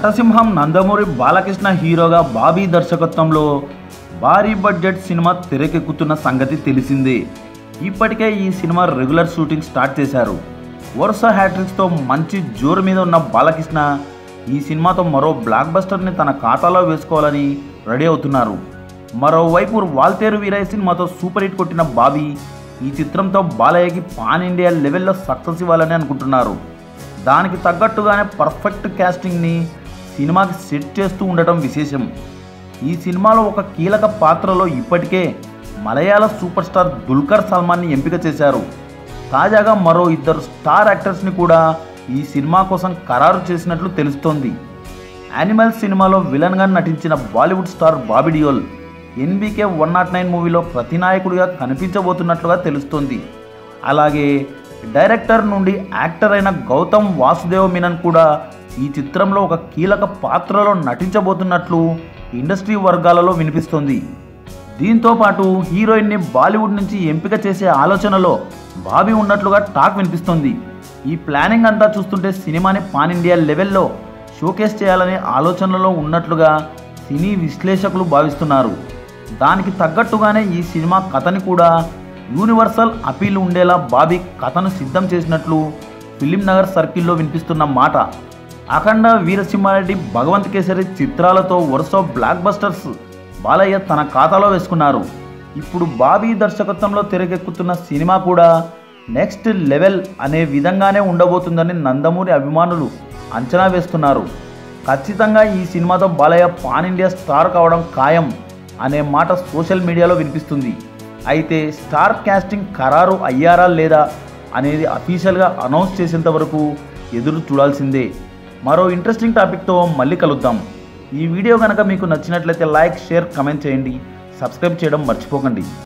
నటసింహం నందమూరి బాలకృష్ణ హీరోగా బాబీ దర్శకత్వంలో భారీ బడ్జెట్ సినిమా తెరకెక్కుతున్న సంగతి తెలిసిందే ఇప్పటికే ఈ సినిమా రెగ్యులర్ షూటింగ్ స్టార్ట్ చేశారు వరుస హ్యాట్రిక్స్తో మంచి జోరు మీద ఉన్న బాలకృష్ణ ఈ సినిమాతో మరో బ్లాక్ బస్టర్ని తన ఖాతాలో వేసుకోవాలని రెడీ అవుతున్నారు మరోవైపు వాల్తేరు వీరయ్య సినిమాతో సూపర్ హిట్ కొట్టిన బాబీ ఈ చిత్రంతో బాలయ్యకి పాన్ ఇండియా లెవెల్లో సక్సెస్ ఇవ్వాలని అనుకుంటున్నారు దానికి తగ్గట్టుగానే పర్ఫెక్ట్ క్యాస్టింగ్ని సినిమాకి సెట్ చేస్తూ ఉండటం విశేషం ఈ సినిమాలో ఒక కీలక పాత్రలో ఇప్పటికే మలయాళ సూపర్ స్టార్ దుల్కర్ సల్మాన్ని ఎంపిక చేశారు తాజాగా మరో ఇద్దరు స్టార్ యాక్టర్స్ని కూడా ఈ సినిమా కోసం ఖరారు చేసినట్లు తెలుస్తోంది యానిమల్ సినిమాలో విలన్గా నటించిన Bollywood star Bobby Deol NBK one nought nine మూవీలో ప్రతినాయకుడిగా కనిపించబోతున్నట్లుగా తెలుస్తోంది అలాగే డైరెక్టర్ నుండి యాక్టర్ అయిన గౌతమ్ వాసుదేవ్ మీనన్ కూడా ఈ చిత్రంలో ఒక కీలక పాత్రలో నటించబోతున్నట్లు ఇండస్ట్రీ వర్గాలలో వినిపిస్తోంది దీంతో పాటు హీరోయిన్ని బాలీవుడ్ నుంచి ఎంపిక చేసే ఆలోచనలో బాబీ ఉన్నట్లుగా టాక్ వినిపిస్తోంది ఈ ప్లానింగ్ అంతా చూస్తుంటే సినిమాని పాన్ ఇండియా లెవెల్లో షోకేస్ చేయాలనే ఆలోచనలో ఉన్నట్లుగా సినీ విశ్లేషకులు భావిస్తున్నారు దానికి తగ్గట్టుగానే ఈ సినిమా కథని కూడా యూనివర్సల్ అపీల్ ఉండేలా బాబీ కథను సిద్ధం చేసినట్లు ఫిలిం నగర్ సర్కిల్లో వినిపిస్తున్న మాట అఖండ వీరసింహారెడ్డి భగవంత్ కేసరి చిత్రాలతో వరుస బ్లాక్ బస్టర్స్ బాలయ్య తన ఖాతాలో వేసుకున్నారు ఇప్పుడు బాబీ దర్శకత్వంలో తెరకెక్కుతున్న సినిమా కూడా నెక్స్ట్ లెవెల్ అనే విధంగానే ఉండబోతుందని నందమూరి అభిమానులు అంచనా వేస్తున్నారు ఖచ్చితంగా ఈ సినిమాతో బాలయ్య పాన్ ఇండియా స్టార్ కావడం ఖాయం అనే మాట సోషల్ మీడియాలో వినిపిస్తుంది అయితే స్టార్ క్యాస్టింగ్ ఖరారు అయ్యారా లేదా అనేది అఫీషియల్గా అనౌన్స్ చేసేంత వరకు ఎదురు చూడాల్సిందే మరో ఇంట్రెస్టింగ్ టాపిక్తో మళ్ళీ కలుద్దాం ఈ వీడియో కనుక మీకు నచ్చినట్లయితే లైక్ షేర్ కమెంట్ చేయండి సబ్స్క్రైబ్ చేయడం మర్చిపోకండి